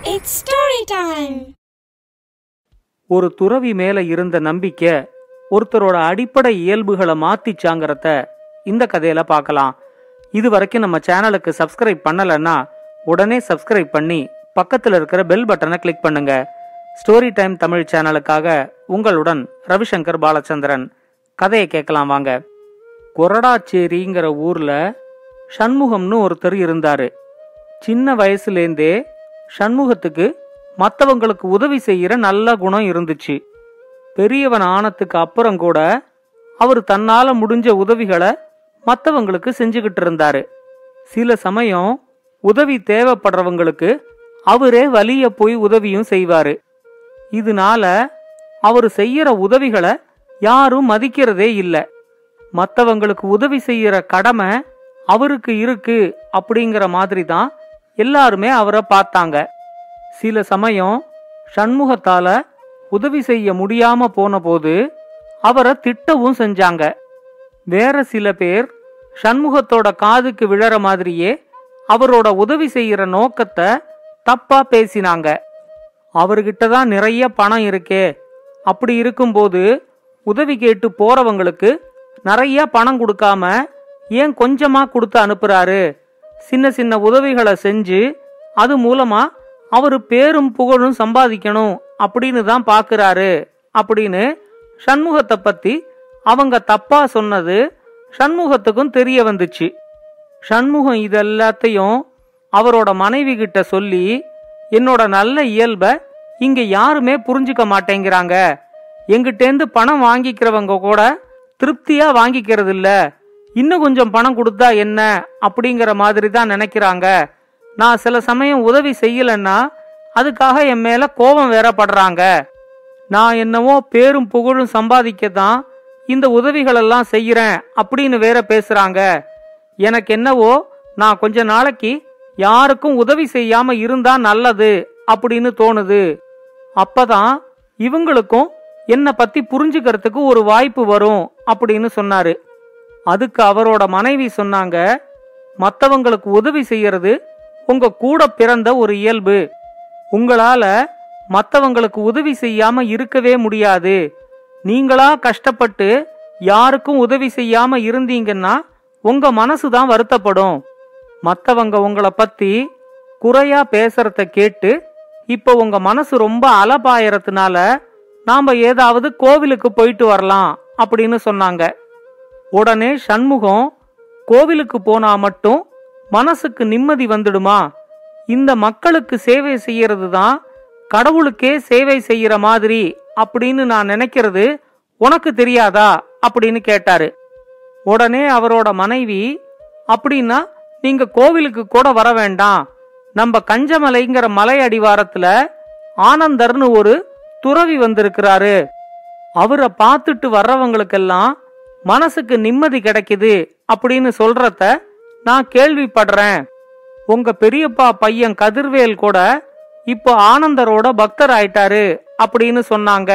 It's story time. ஒரு துறவி மேல இருந்த நம்பிக்கை ஒருத்தரோட அடிப்படை இயல்புகளை மாத்திச்சாங்கிறத இந்த கதையில பார்க்கலாம் இது வரைக்கும் நம்ம சேனலுக்கு சப்ஸ்கிரைப் பண்ணலைன்னா உடனே சப்ஸ்கிரைப் பண்ணி பக்கத்துல இருக்கிற பெல் பட்டனை கிளிக் பண்ணுங்க ஸ்டோரி டைம் தமிழ் சேனலுக்காக உங்களுடன் ரவிசங்கர் பாலச்சந்திரன் கதையை கேட்கலாம் வாங்க கொரடாச்சேரிங்கிற ஊர்ல சண்முகம்னு ஒருத்தர் இருந்தாரு சின்ன வயசுலேருந்தே சண்முகத்துக்கு மற்றவங்களுக்கு உதவி செய்யற நல்ல குணம் இருந்துச்சு பெரியவன் ஆனத்துக்கு அப்புறம் கூட அவர் தன்னால முடிஞ்ச உதவிகளை மற்றவங்களுக்கு செஞ்சுக்கிட்டு இருந்தாரு சில சமயம் உதவி தேவைப்படுறவங்களுக்கு அவரே வலிய போய் உதவியும் செய்வாரு இதனால அவர் செய்யற உதவிகளை யாரும் மதிக்கிறதே இல்லை மற்றவங்களுக்கு உதவி செய்யற கடமை அவருக்கு இருக்கு அப்படிங்கிற மாதிரி தான் எல்லாருமே அவரை பார்த்தாங்க சில சமயம் சண்முகத்தால உதவி செய்ய முடியாம போன போது அவரை திட்டவும் செஞ்சாங்க வேற சில பேர் சண்முகத்தோட காதுக்கு விழற மாதிரியே அவரோட உதவி செய்யற நோக்கத்தை தப்பா பேசினாங்க அவர்கிட்ட தான் நிறைய பணம் இருக்கே அப்படி இருக்கும்போது உதவி கேட்டு போறவங்களுக்கு நிறைய பணம் கொடுக்காம ஏன் கொஞ்சமா கொடுத்து அனுப்புறாரு சின்ன சின்ன உதவிகளை செஞ்சு அது மூலமா அவரு பேரும் புகழும் சம்பாதிக்கணும் அப்படின்னு தான் பாக்குறாரு அப்படின்னு சண்முகத்தை பத்தி அவங்க தப்பா சொன்னது சண்முகத்துக்கும் தெரிய வந்துச்சு சண்முகம் இதெல்லாத்தையும் அவரோட மனைவி கிட்ட சொல்லி என்னோட நல்ல இயல்ப இங்க யாருமே புரிஞ்சுக்க மாட்டேங்கிறாங்க எங்கிட்டேந்து பணம் வாங்கிக்கிறவங்க கூட திருப்தியா வாங்கிக்கிறது இல்ல இன்னும் கொஞ்சம் பணம் கொடுத்தா என்ன அப்படிங்கிற மாதிரி தான் நினைக்கிறாங்க நான் சில சமயம் உதவி செய்யலன்னா அதுக்காக என் மேல கோபம் வேற படுறாங்க நான் என்னவோ பேரும் புகழும் சம்பாதிக்க தான் இந்த உதவிகளெல்லாம் செய்யறேன் அப்படின்னு வேற பேசுறாங்க எனக்கு என்னவோ நான் கொஞ்ச நாளைக்கு யாருக்கும் உதவி செய்யாம இருந்தா நல்லது அப்படின்னு தோணுது அப்பதான் இவங்களுக்கும் என்னை பத்தி புரிஞ்சுக்கிறதுக்கு ஒரு வாய்ப்பு வரும் அப்படின்னு சொன்னாரு அதுக்கு அவரோட மனைவி சொன்னாங்க மத்தவங்களுக்கு உதவி செய்யறது உங்க கூட பிறந்த ஒரு இயல்பு உங்களால மத்தவங்களுக்கு உதவி செய்யாம இருக்கவே முடியாது நீங்களா கஷ்டப்பட்டு யாருக்கும் உதவி செய்யாம இருந்தீங்கன்னா உங்க மனசு தான் வருத்தப்படும் மத்தவங்க உங்களை பத்தி குறையா பேசுறத கேட்டு இப்போ உங்க மனசு ரொம்ப அலபாயறதுனால நாம ஏதாவது கோவிலுக்கு போயிட்டு வரலாம் அப்படின்னு சொன்னாங்க உடனே சண்முகம் கோவிலுக்கு போனா மட்டும் மனசுக்கு நிம்மதி வந்துடுமா இந்த மக்களுக்கு சேவை செய்யறது தான் கடவுளுக்கே சேவை செய்யற மாதிரி அப்படின்னு நான் நினைக்கிறது உனக்கு தெரியாதா அப்படின்னு கேட்டாரு உடனே அவரோட மனைவி அப்படின்னா நீங்க கோவிலுக்கு கூட வர வேண்டாம் நம்ம கஞ்சமலைங்கிற மலை அடிவாரத்துல ஆனந்தர்னு ஒரு துறவி வந்திருக்கிறாரு அவரை பார்த்துட்டு வர்றவங்களுக்கெல்லாம் மனசுக்கு நிம்மதி கிடைக்குது அப்படின்னு சொல்றத நான் கேள்விப்படுறேன் உங்க பெரியப்பா பையன் கதிர்வேல் கூட இப்போ ஆனந்தரோட பக்தர் ஆயிட்டாரு அப்படின்னு சொன்னாங்க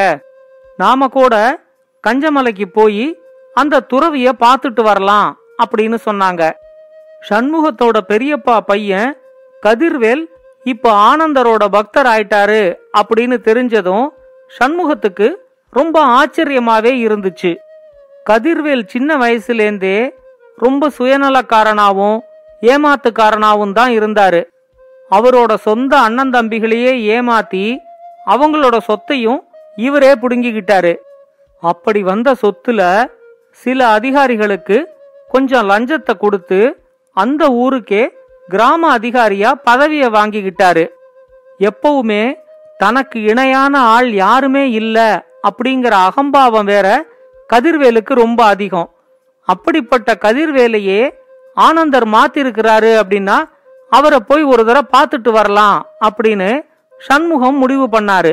நாம கூட கஞ்சமலைக்கு போய் அந்த துறவிய பார்த்துட்டு வரலாம் அப்படின்னு சொன்னாங்க சண்முகத்தோட பெரியப்பா பையன் கதிர்வேல் இப்போ ஆனந்தரோட பக்தர் ஆயிட்டாரு அப்படின்னு தெரிஞ்சதும் சண்முகத்துக்கு ரொம்ப ஆச்சரியமாவே இருந்துச்சு கதிர்வேல் சின்ன வயசுலேருந்தே ரொம்ப சுயநலக்காரனாவும் ஏமாத்துக்காரனாவும் தான் இருந்தாரு அவரோட சொந்த அண்ணன் தம்பிகளையே ஏமாத்தி அவங்களோட சொத்தையும் இவரே புடுங்கிக்கிட்டாரு அப்படி வந்த சொத்துல சில அதிகாரிகளுக்கு கொஞ்சம் லஞ்சத்தை கொடுத்து அந்த ஊருக்கே கிராம அதிகாரியா பதவியை வாங்கிக்கிட்டாரு எப்பவுமே தனக்கு இணையான ஆள் யாருமே இல்ல அப்படிங்கிற அகம்பாவம் வேற கதிர்வேலுக்கு ரொம்ப அதிகம் அப்படிப்பட்ட கதிர்வேலையே ஆனந்தர் மாத்திருக்கிறாரு அப்படின்னா அவரை போய் ஒரு தடவை பார்த்துட்டு வரலாம் அப்படின்னு சண்முகம் முடிவு பண்ணாரு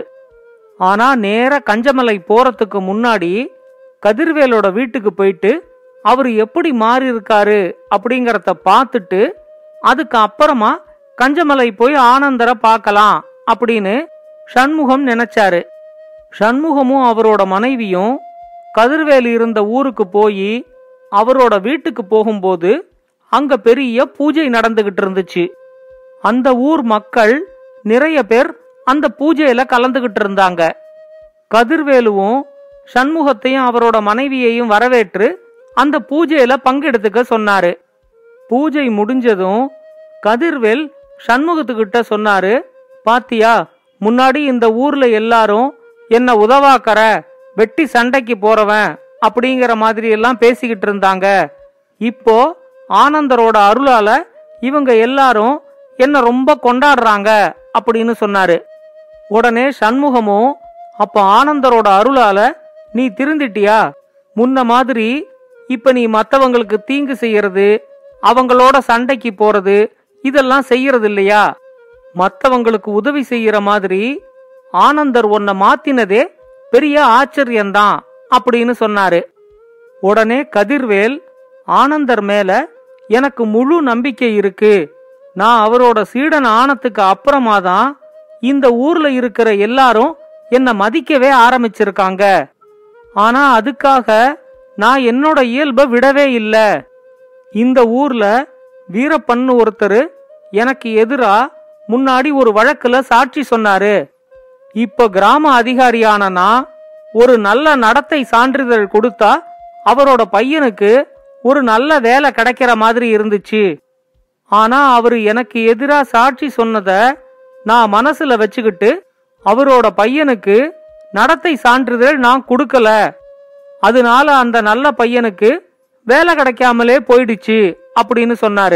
ஆனா நேர கஞ்சமலை போறதுக்கு முன்னாடி கதிர்வேலோட வீட்டுக்கு போயிட்டு அவர் எப்படி மாறி இருக்காரு அப்படிங்கறத பார்த்துட்டு அதுக்கு அப்புறமா கஞ்சமலை போய் ஆனந்தரை பார்க்கலாம் அப்படின்னு சண்முகம் நினைச்சாரு சண்முகமும் அவரோட மனைவியும் கதிர்வேல் இருந்த ஊருக்கு போய் அவரோட வீட்டுக்கு போகும்போது அங்க பெரிய பூஜை நடந்துகிட்டு இருந்துச்சு அந்த ஊர் மக்கள் நிறைய பேர் அந்த பூஜையில கலந்துகிட்டு இருந்தாங்க கதிர்வேலுவும் சண்முகத்தையும் அவரோட மனைவியையும் வரவேற்று அந்த பூஜையில பங்கெடுத்துக்க சொன்னாரு பூஜை முடிஞ்சதும் கதிர்வேல் சண்முகத்துக்கிட்ட சொன்னாரு பாத்தியா முன்னாடி இந்த ஊர்ல எல்லாரும் என்ன உதவாக்கற வெட்டி சண்டைக்கு போறவன் அப்படிங்கிற மாதிரி எல்லாம் பேசிக்கிட்டு இருந்தாங்க இப்போ ஆனந்தரோட அருளால இவங்க எல்லாரும் என்ன ரொம்ப கொண்டாடுறாங்க அப்படின்னு சொன்னாரு உடனே சண்முகமும் அப்ப ஆனந்தரோட அருளால நீ திருந்திட்டியா முன்ன மாதிரி இப்ப நீ மத்தவங்களுக்கு தீங்கு செய்யறது அவங்களோட சண்டைக்கு போறது இதெல்லாம் செய்யறது இல்லையா மத்தவங்களுக்கு உதவி செய்யற மாதிரி ஆனந்தர் உன்னை மாத்தினதே பெரிய ஆச்சரியம்தான் அப்படின்னு சொன்னாரு உடனே கதிர்வேல் ஆனந்தர் மேல எனக்கு முழு நம்பிக்கை இருக்கு நான் அவரோட சீடன் ஆனத்துக்கு அப்புறமா தான் இந்த ஊர்ல இருக்கிற எல்லாரும் என்ன மதிக்கவே ஆரம்பிச்சிருக்காங்க ஆனா அதுக்காக நான் என்னோட இயல்பை விடவே இல்ல இந்த ஊர்ல வீரப்பன்னு ஒருத்தர் எனக்கு எதிரா முன்னாடி ஒரு வழக்குல சாட்சி சொன்னாரு இப்ப கிராம அதிகாரியான நான் ஒரு நல்ல நடத்தை சான்றிதழ் கொடுத்தா அவரோட பையனுக்கு ஒரு நல்ல வேலை கிடைக்கிற மாதிரி இருந்துச்சு ஆனா அவரு எனக்கு எதிரா சாட்சி சொன்னத நான் மனசுல வச்சுக்கிட்டு அவரோட பையனுக்கு நடத்தை சான்றிதழ் நான் கொடுக்கல அதனால அந்த நல்ல பையனுக்கு வேலை கிடைக்காமலே போயிடுச்சு அப்படின்னு சொன்னாரு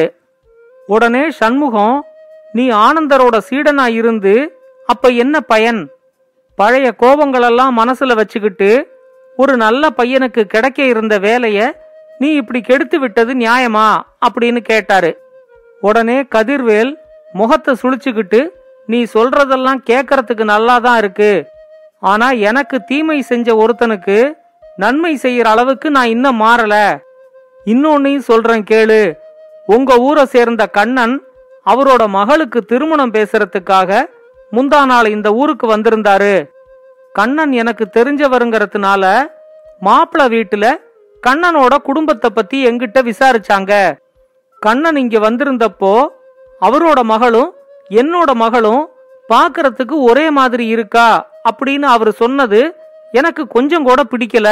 உடனே சண்முகம் நீ ஆனந்தரோட சீடனா இருந்து அப்ப என்ன பயன் பழைய கோபங்களெல்லாம் மனசுல வச்சுக்கிட்டு ஒரு நல்ல பையனுக்கு கிடைக்க இருந்த வேலைய நீ இப்படி கெடுத்து விட்டது நியாயமா அப்படின்னு கேட்டாரு உடனே கதிர்வேல் முகத்தை சுழிச்சுக்கிட்டு நீ சொல்றதெல்லாம் கேக்கறதுக்கு நல்லா தான் இருக்கு ஆனா எனக்கு தீமை செஞ்ச ஒருத்தனுக்கு நன்மை செய்யற அளவுக்கு நான் இன்னும் மாறல இன்னொன்னையும் சொல்றேன் கேளு உங்க ஊரை சேர்ந்த கண்ணன் அவரோட மகளுக்கு திருமணம் பேசுறதுக்காக முந்தா நாள் இந்த ஊருக்கு வந்திருந்தாரு கண்ணன் எனக்கு தெரிஞ்சவருங்கிறதுனால மாப்பிள வீட்டுல கண்ணனோட குடும்பத்தை பத்தி எங்கிட்ட விசாரிச்சாங்க கண்ணன் இங்க வந்திருந்தப்போ அவரோட மகளும் என்னோட மகளும் பாக்குறதுக்கு ஒரே மாதிரி இருக்கா அப்படின்னு அவர் சொன்னது எனக்கு கொஞ்சம் கூட பிடிக்கல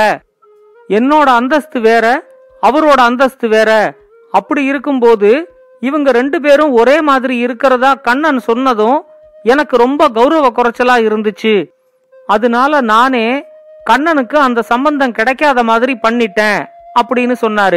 என்னோட அந்தஸ்து வேற அவரோட அந்தஸ்து வேற அப்படி இருக்கும்போது இவங்க ரெண்டு பேரும் ஒரே மாதிரி இருக்கிறதா கண்ணன் சொன்னதும் எனக்கு ரொம்ப கௌரவ குறைச்சலா இருந்துச்சு அதனால நானே கண்ணனுக்கு அந்த சம்பந்தம் கிடைக்காத மாதிரி பண்ணிட்டேன் அப்படின்னு சொன்னாரு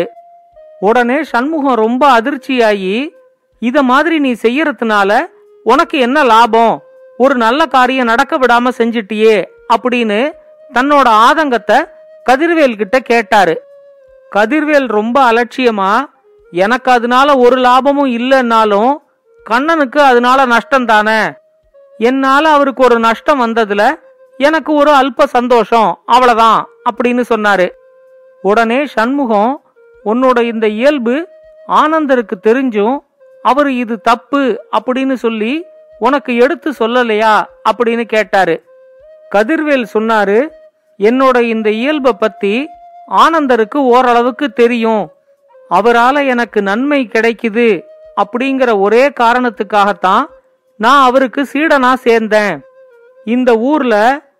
உடனே சண்முகம் ரொம்ப அதிர்ச்சியாகி இத மாதிரி நீ செய்யறதுனால உனக்கு என்ன லாபம் ஒரு நல்ல காரியம் நடக்க விடாம செஞ்சிட்டியே அப்படின்னு தன்னோட ஆதங்கத்தை கதிர்வேல் கிட்ட கேட்டாரு கதிர்வேல் ரொம்ப அலட்சியமா எனக்கு அதனால ஒரு லாபமும் இல்லைன்னாலும் கண்ணனுக்கு அதனால நஷ்டம் தானே என்னால அவருக்கு ஒரு நஷ்டம் வந்ததுல எனக்கு ஒரு அல்ப சந்தோஷம் அவ்வளவுதான் அப்படின்னு சொன்னாரு உடனே சண்முகம் உன்னோட இந்த இயல்பு ஆனந்தருக்கு தெரிஞ்சும் அவரு இது தப்பு அப்படின்னு சொல்லி உனக்கு எடுத்து சொல்லலையா அப்படின்னு கேட்டாரு கதிர்வேல் சொன்னாரு என்னோட இந்த இயல்பை பத்தி ஆனந்தருக்கு ஓரளவுக்கு தெரியும் அவரால எனக்கு நன்மை கிடைக்குது அப்படிங்கிற ஒரே காரணத்துக்காகத்தான் நான் அவருக்கு சீடனா சேர்ந்தேன் இந்த ஊர்ல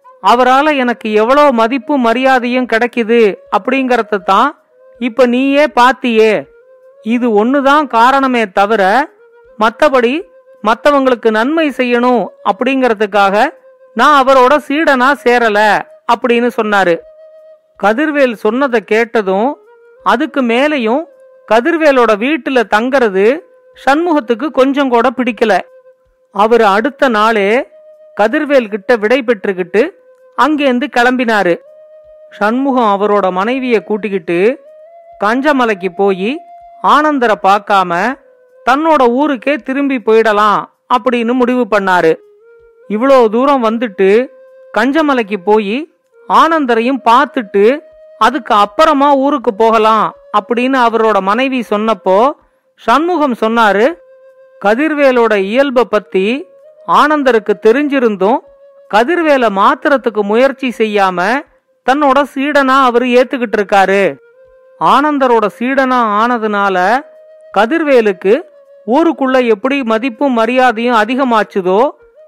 அவரால எனக்கு எவ்வளோ மதிப்பு மரியாதையும் கிடைக்குது அப்படிங்கறத தான் இப்ப நீயே பாத்தியே இது ஒண்ணுதான் காரணமே தவிர மத்தபடி மத்தவங்களுக்கு நன்மை செய்யணும் அப்படிங்கறதுக்காக நான் அவரோட சீடனா சேரல அப்படின்னு சொன்னாரு கதிர்வேல் சொன்னதை கேட்டதும் அதுக்கு மேலையும் கதிர்வேலோட வீட்டுல தங்கறது சண்முகத்துக்கு கொஞ்சம் கூட பிடிக்கல அவர் அடுத்த நாளே கதிர்வேல் கிட்ட விடை பெற்றுக்கிட்டு அங்கேருந்து கிளம்பினாரு சண்முகம் அவரோட மனைவிய கூட்டிக்கிட்டு கஞ்சமலைக்கு போய் ஆனந்தரை பார்க்காம தன்னோட ஊருக்கே திரும்பி போயிடலாம் அப்படின்னு முடிவு பண்ணாரு இவ்வளோ தூரம் வந்துட்டு கஞ்சமலைக்கு போய் ஆனந்தரையும் பார்த்துட்டு அதுக்கு அப்புறமா ஊருக்கு போகலாம் அப்படின்னு அவரோட மனைவி சொன்னப்போ சண்முகம் சொன்னாரு கதிர்வேலோட இயல்பை பத்தி ஆனந்தருக்கு தெரிஞ்சிருந்தும் கதிர்வேலை மாத்துறதுக்கு முயற்சி செய்யாம தன்னோட சீடனா அவர் ஏத்துக்கிட்டு இருக்காரு ஆனந்தரோட சீடனா ஆனதுனால கதிர்வேலுக்கு ஊருக்குள்ள எப்படி மதிப்பும் மரியாதையும் அதிகமாச்சுதோ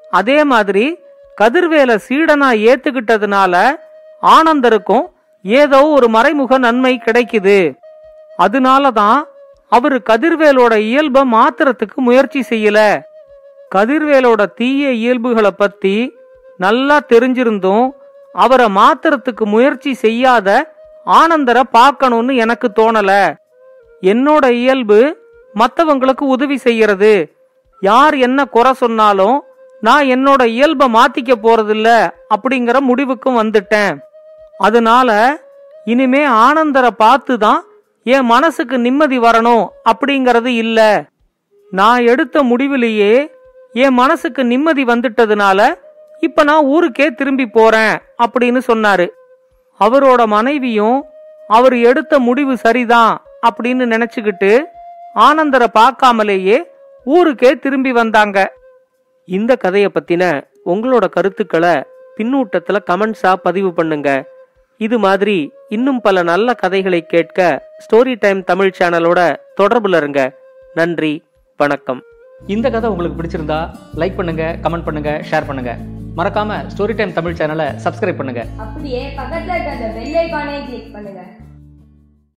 அதே மாதிரி கதிர்வேல சீடனா ஏத்துக்கிட்டதுனால ஆனந்தருக்கும் ஏதோ ஒரு மறைமுக நன்மை கிடைக்குது அதனால தான் அவரு கதிர்வேலோட இயல்பை மாத்துறதுக்கு முயற்சி செய்யல கதிர்வேலோட தீய இயல்புகளை பத்தி நல்லா தெரிஞ்சிருந்தும் அவரை மாத்துறதுக்கு முயற்சி செய்யாத ஆனந்தரை பார்க்கணும்னு எனக்கு தோணல என்னோட இயல்பு மத்தவங்களுக்கு உதவி செய்யறது யார் என்ன குறை சொன்னாலும் நான் என்னோட இயல்பை மாத்திக்க போறதில்ல அப்படிங்கிற முடிவுக்கும் வந்துட்டேன் அதனால இனிமே ஆனந்தரை பார்த்து தான் என் மனசுக்கு நிம்மதி வரணும் அப்படிங்கறது இல்ல நான் எடுத்த முடிவிலேயே என் மனசுக்கு நிம்மதி வந்துட்டதுனால இப்ப நான் ஊருக்கே திரும்பி போறேன் அப்படின்னு சொன்னாரு அவரோட மனைவியும் அவர் எடுத்த முடிவு சரிதான் அப்படின்னு நினைச்சுக்கிட்டு ஆனந்தரை பார்க்காமலேயே ஊருக்கே திரும்பி வந்தாங்க இந்த கதைய பத்தின உங்களோட கருத்துக்களை பின்னூட்டத்துல கமெண்ட்ஸா பதிவு பண்ணுங்க இது மாதிரி இன்னும் பல நல்ல கதைகளை கேட்க ஸ்டோரி டைம் தமிழ் சேனலோட தொடர்புல இருங்க நன்றி வணக்கம் இந்த கதை உங்களுக்கு பிடிச்சிருந்தா லைக் பண்ணுங்க கமெண்ட் பண்ணுங்க ஷேர் பண்ணுங்க மறக்காம ஸ்டோரி டைம் தமிழ் சேனலை சப்ஸ்கிரைப் பண்ணுங்க அப்படியே பக்கத்துல இருக்க அந்த பெல் ஐகானை கிளிக் பண்ணுங்க